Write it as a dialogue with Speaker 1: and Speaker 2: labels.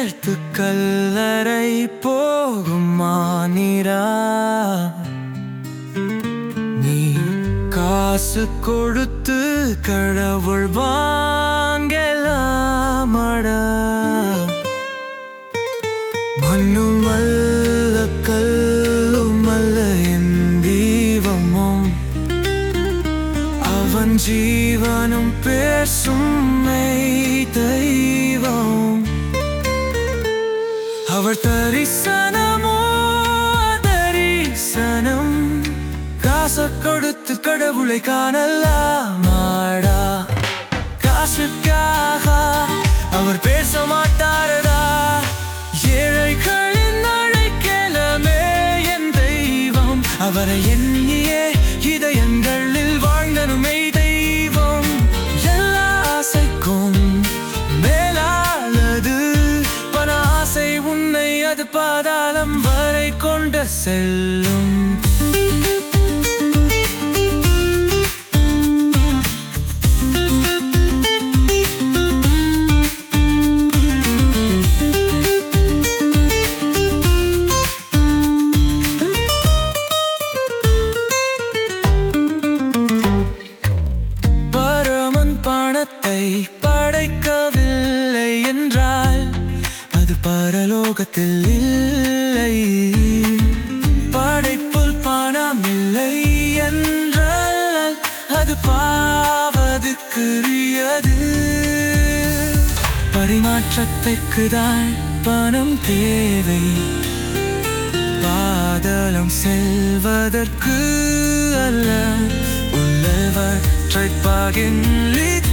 Speaker 1: சேர்த்து கல்லறை போகும் மானிரா நீ காசு கொடுத்து கடவுள் வாங்கலாமடா மண்ணும் அல்ல கல்லும் அல்ல என் தீபமும் அவன் ஜீவனும் பேசும் மெய் தெய்வம் அவர் தரிசனமோ தரிசனம் காசு கொடுத்து கடவுளை காணலாமாடா காசுக்காக அவர் பேச மாட்டாரடா ஏழைகளின் அழைக்கலமே என் தெய்வம் அவரை எண்ணியே இதயங்களில் வாழ்ந்தனுமே தெய்வம் எல்லா ஆசைக்கும் மேலானது பண ஆசை உன்னை அது பாதாளம் வரை கொண்டு செல்லும் பரமன் பணத்தை படைக்கவில்லை என்றால் அது பரலோகத்தில் இல்லை படைப்புல் பணம் இல்லை என்றால் அது பாவதுக்குரியது பரிமாற்றத்திற்கு தான் பணம் தேவை பாதளம் செல்வதற்கு அல்ல உள்ளவற்றை பகிர்ந்து